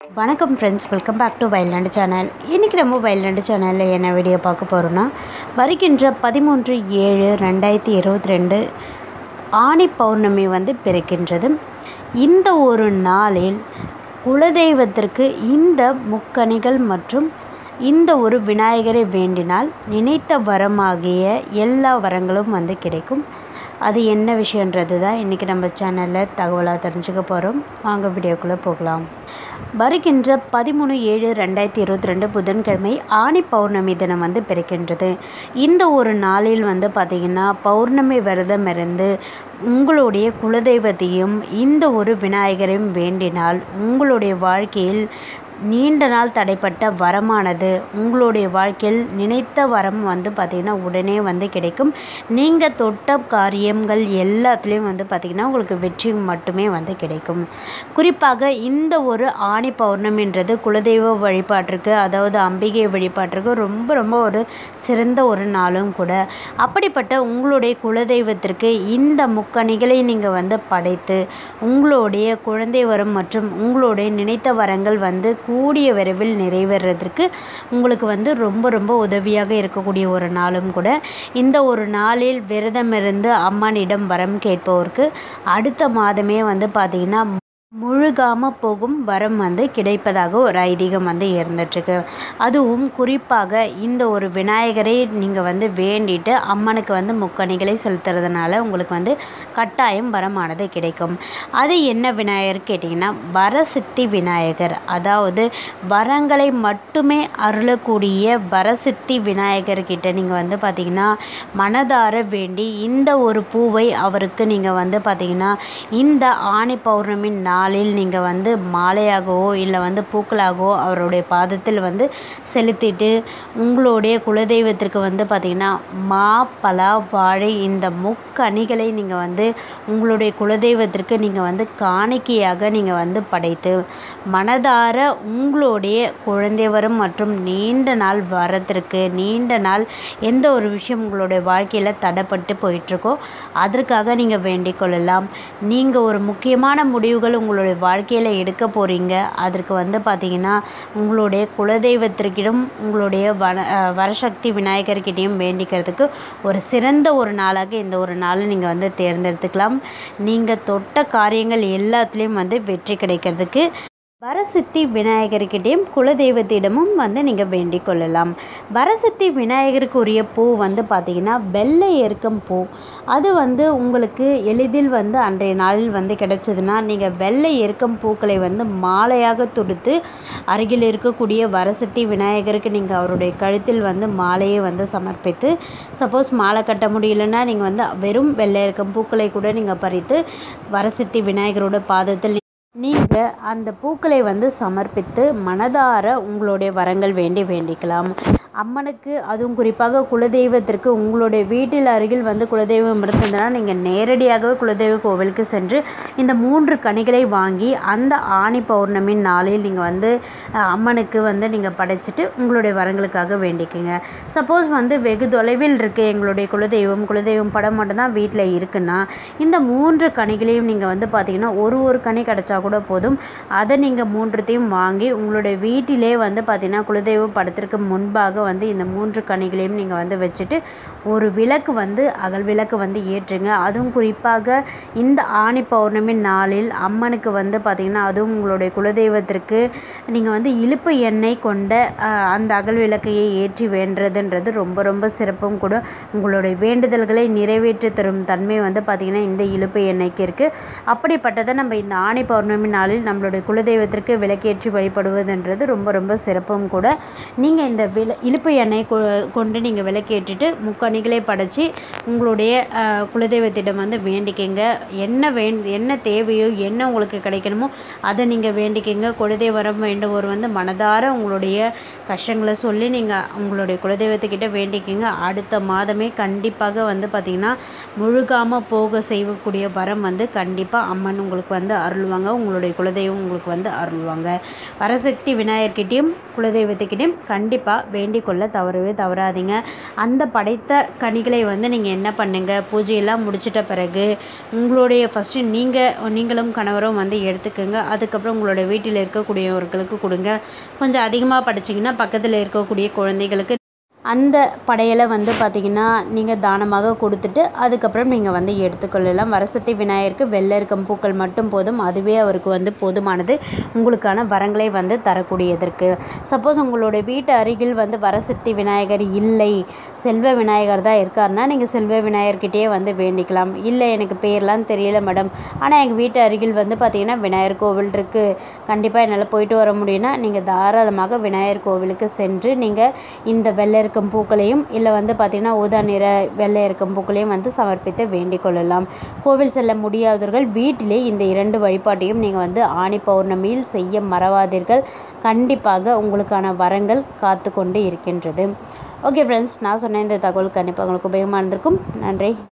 வணக்கம் friends welcome back to வைல்டாண்டு channel இன்றைக்கி நம்ம வைல்டாண்டு சேனலில் என்ன வீடியோ பார்க்க போகிறோன்னா வருகின்ற பதிமூன்று ஏழு ரெண்டாயிரத்தி இருபத்தி ரெண்டு ஆணி பௌர்ணமி வந்து பிறக்கின்றது இந்த ஒரு நாளில் குலதெய்வத்திற்கு இந்த முக்கணிகள் மற்றும் இந்த ஒரு விநாயகரை வேண்டினால் நினைத்த வரமாகிய எல்லா வரங்களும் வந்து கிடைக்கும் அது என்ன விஷயன்றது தான் இன்றைக்கி நம்ம சேனலில் தகவலாக தெரிஞ்சுக்க போகிறோம் வாங்க வீடியோக்குள்ளே போகலாம் வருகின்ற பதிமூணு ஏழு ரெண்டாயிரத்தி இருபத்தி ரெண்டு புதன்கிழமை ஆணி பௌர்ணமி தினம் வந்து பிறக்கின்றது இந்த ஒரு நாளில் வந்து பார்த்திங்கன்னா பௌர்ணமி விரதம் இருந்து உங்களுடைய குலதெய்வத்தையும் இந்த ஒரு விநாயகரையும் வேண்டினால் உங்களுடைய வாழ்க்கையில் நீண்ட நாள் தடைப்பட்ட வரமானது உங்களுடைய வாழ்க்கையில் நினைத்த வரம் வந்து பார்த்திங்கன்னா உடனே வந்து கிடைக்கும் நீங்கள் தொட்ட காரியங்கள் எல்லாத்துலேயும் வந்து பார்த்திங்கன்னா உங்களுக்கு வெற்றி மட்டுமே வந்து கிடைக்கும் குறிப்பாக இந்த ஒரு ஆணி பௌர்ணமின்றது குலதெய்வ வழிபாட்டிற்கு அதாவது அம்பிகை வழிபாட்டிற்கு ரொம்ப ரொம்ப ஒரு சிறந்த ஒரு நாளும் கூட அப்படிப்பட்ட உங்களுடைய குலதெய்வத்திற்கு இந்த முக்கணிகளை நீங்கள் வந்து படைத்து உங்களுடைய குழந்தை வரம் மற்றும் உங்களுடைய நினைத்த வரங்கள் வந்து கூடிய விரைவில் நிறைவேறதற்கு உங்களுக்கு வந்து ரொம்ப ரொம்ப உதவியாக இருக்கக்கூடிய ஒரு நாளும் கூட இந்த ஒரு நாளில் விரதம் இருந்து அம்மனிடம் வரம் கேட்பவருக்கு அடுத்த மாதமே வந்து பார்த்திங்கன்னா முழுகாமல் போகும் வரம் வந்து கிடைப்பதாக ஒரு ஐதீகம் வந்து இருந்துட்டுருக்கு அதுவும் குறிப்பாக இந்த ஒரு விநாயகரை நீங்கள் வந்து வேண்டிட்டு அம்மனுக்கு வந்து முக்கணிகளை செலுத்துறதுனால உங்களுக்கு வந்து கட்டாயம் வரமானது கிடைக்கும் அது என்ன விநாயகர் கேட்டிங்கன்னா வரசித்தி விநாயகர் அதாவது வரங்களை மட்டுமே அருளக்கூடிய வரசித்தி விநாயகர்கிட்ட நீங்கள் வந்து பார்த்திங்கன்னா மனதார வேண்டி இந்த ஒரு பூவை அவருக்கு நீங்கள் வந்து பார்த்திங்கன்னா இந்த ஆணி பௌர்ணமி நாளில் நீங்கள் வந்து மாலையாகவோ இல்லை வந்து பூக்களாகவோ அவருடைய பாதத்தில் வந்து செலுத்திட்டு உங்களுடைய குலதெய்வத்திற்கு வந்து பார்த்திங்கன்னா மா பலா வாழை இந்த முக்கணிகளை நீங்கள் வந்து உங்களுடைய குலதெய்வத்திற்கு நீங்கள் வந்து காணிக்கையாக நீங்கள் வந்து படைத்து மனதார உங்களுடைய குழந்தை வரம் மற்றும் நீண்ட நாள் வரத்திற்கு நீண்ட நாள் எந்த ஒரு விஷயம் உங்களுடைய வாழ்க்கையில் தடைப்பட்டு போயிட்டுருக்கோ அதற்காக நீங்கள் வேண்டிக் கொள்ளலாம் நீங்கள் ஒரு முக்கியமான முடிவுகள் உங்களுடைய வாழ்க்கையில் எடுக்க போகிறீங்க அதற்கு வந்து பார்த்திங்கன்னா உங்களுடைய குலதெய்வத்திற்கிடம் உங்களுடைய வன வரசக்தி விநாயகர்கிட்டையும் வேண்டிக்கிறதுக்கு ஒரு சிறந்த ஒரு நாளாக இந்த ஒரு நாளை நீங்கள் வந்து தேர்ந்தெடுத்துக்கலாம் நீங்கள் தொட்ட காரியங்கள் எல்லாத்துலேயும் வந்து வெற்றி கிடைக்கிறதுக்கு வரசித்தி விநாயகர்கிட்டையும் குலதெய்வத்திடமும் வந்து நீங்கள் வேண்டிக் கொள்ளலாம் வரசித்தி விநாயகருக்கு உரிய பூ வந்து பார்த்திங்கன்னா வெள்ளை எருக்கம் பூ அது வந்து உங்களுக்கு எளிதில் வந்து அன்றைய நாளில் வந்து கிடைச்சதுன்னா நீங்கள் வெள்ளை எருக்கம் பூக்களை வந்து மாலையாக தொடுத்து அருகில் இருக்கக்கூடிய வரசித்தி விநாயகருக்கு நீங்கள் அவருடைய கழுத்தில் வந்து மாலையை வந்து சமர்ப்பித்து சப்போஸ் மாலை கட்ட முடியலன்னா நீங்கள் வந்து வெறும் வெள்ளை எருக்கம் பூக்களை கூட நீங்கள் பறித்து வரசித்தி விநாயகரோட பாதத்தில் நீங்கள் அந்த பூக்களை வந்து சமர்ப்பித்து மனதார உங்களுடைய வரங்கள் வேண்டி வேண்டிக்கலாம் அம்மனுக்கு அதுவும் குறிப்பாக குலதெய்வத்திற்கு உங்களுடைய வீட்டில் அருகில் வந்து குலதெய்வம் இருந்ததுன்னா நீங்கள் நேரடியாகவே குலதெய்வ கோவிலுக்கு சென்று இந்த மூன்று கனிகளை வாங்கி அந்த ஆணி பௌர்ணமி நாளில் நீங்கள் வந்து அம்மனுக்கு வந்து நீங்கள் படைச்சிட்டு உங்களுடைய வரங்களுக்காக வேண்டிக்கோங்க சப்போஸ் வந்து வெகு தொலைவில் இருக்குது எங்களுடைய குலதெய்வம் குலதெய்வம் படம் மட்டும்தான் வீட்டில் இருக்குன்னா இந்த மூன்று கனிகளையும் நீங்கள் வந்து பார்த்திங்கன்னா ஒரு ஒரு கனி கிடச்சா கூட போதும் அதை நீங்கள் மூன்றுத்தையும் வாங்கி உங்களுடைய வீட்டிலே வந்து பார்த்திங்கன்னா குலதெய்வ படத்திற்கு முன்பாக வந்து இந்த மூன்று கனிகளையும் நீங்கள் வந்து வச்சுட்டு ஒரு விளக்கு வந்து அகல் விளக்கு வந்து ஏற்றுங்க அதுவும் குறிப்பாக இந்த ஆணி பௌர்ணமி நாளில் அம்மனுக்கு வந்து பார்த்திங்கன்னா அதுவும் உங்களுடைய குலதெய்வத்திற்கு நீங்கள் வந்து இழுப்பு எண்ணெய் கொண்ட அந்த அகல் விளக்கையை ஏற்றி வேண்டுறதுன்றது ரொம்ப ரொம்ப சிறப்பும் கூட உங்களுடைய வேண்டுதல்களை நிறைவேற்றி தரும் தன்மை வந்து பார்த்திங்கன்னா இந்த இழுப்பு எண்ணெய்க்கு இருக்குது அப்படிப்பட்டதை நம்ம இந்த ஆணி பௌர்ணமி நாளில் நம்மளுடைய குலதெய்வத்திற்கு விளக்கேற்றி வழிபடுவதுன்றது ரொம்ப ரொம்ப சிறப்பும் கூட நீங்கள் இந்த வில இழுப்பு எண்ணெய் கொண்டு நீங்கள் விளக்கேற்றிட்டு முக்கணிகளை படைச்சி உங்களுடைய குலதெய்வத்திடம் வந்து வேண்டிக்கங்க என்ன வேண் என்ன தேவையோ என்ன உங்களுக்கு கிடைக்கணுமோ அதை நீங்கள் வேண்டிக்கங்க குலதெய்வரம் வேண்டுவோர் வந்து மனதார உங்களுடைய கஷ்டங்களை சொல்லி நீங்கள் உங்களுடைய குலதெய்வத்துக்கிட்ட வேண்டிக்கங்க அடுத்த மாதமே கண்டிப்பாக வந்து பார்த்திங்கன்னா முழுகாமல் போக செய்யக்கூடிய வரம் வந்து கண்டிப்பாக அம்மன் உங்களுக்கு வந்து அருள்வாங்க கண்டிப்பாக உங்களுடைய குலதெய்வம் உங்களுக்கு வந்து அருள்வாங்க வரசக்தி விநாயகர்கிட்டையும் குலதெய்வத்துக்கிட்டையும் கண்டிப்பாக வேண்டிக் கொள்ள தவறவே தவறாதீங்க அந்த படைத்த கனிகளை வந்து நீங்கள் என்ன பண்ணுங்க பூஜையெல்லாம் முடிச்சிட்ட பிறகு உங்களுடைய ஃபஸ்ட்டு நீங்கள் நீங்களும் கணவரும் வந்து எடுத்துக்கோங்க அதுக்கப்புறம் உங்களோட வீட்டில் இருக்கக்கூடியவர்களுக்கு கொடுங்க கொஞ்சம் அதிகமாக படிச்சிங்கன்னா பக்கத்தில் இருக்கக்கூடிய குழந்தைகளுக்கு அந்த படையலை வந்து பார்த்திங்கன்னா நீங்கள் தானமாக கொடுத்துட்டு அதுக்கப்புறம் நீங்கள் வந்து எடுத்துக்கொள்ளலாம் வரசக்தி விநாயகருக்கு வெள்ளரிக்கம் பூக்கள் மட்டும் போதும் அதுவே அவருக்கு வந்து போதுமானது உங்களுக்கான வரங்களை வந்து தரக்கூடியதற்கு சப்போஸ் உங்களுடைய வீட்டு அருகில் வந்து வரசக்தி விநாயகர் இல்லை செல்வ விநாயகர் தான் இருக்காருன்னா நீங்கள் செல்வ விநாயகர்கிட்டயே வந்து வேண்டிக்கலாம் இல்லை எனக்கு பேர்லாம் தெரியல மேடம் ஆனால் எங்கள் வீட்டு அருகில் வந்து பார்த்திங்கன்னா விநாயகர் கோவில் இருக்குது கண்டிப்பாக என்னால் போயிட்டு வர முடியும்னா நீங்கள் தாராளமாக விநாயகர் கோவிலுக்கு சென்று நீங்கள் இந்த வெள்ளரிக்கம் பூக்களையும் இல்லை வந்து பார்த்திங்கன்னா ஊதா நிற வெள்ளையரிக்கம் பூக்களையும் வந்து சமர்ப்பித்து வேண்டிக் கொள்ளலாம் கோவில் செல்ல முடியாதவர்கள் வீட்டிலே இந்த இரண்டு வழிபாட்டையும் நீங்கள் வந்து ஆணி பௌர்ணமியில் செய்ய மறவாதீர்கள் கண்டிப்பாக உங்களுக்கான வரங்கள் காத்து கொண்டு இருக்கின்றது ஓகே ஃப்ரெண்ட்ஸ் நான் சொன்ன இந்த தகவல் கண்டிப்பாக உங்களுக்கு உபயோகமாக இருந்திருக்கும் நன்றி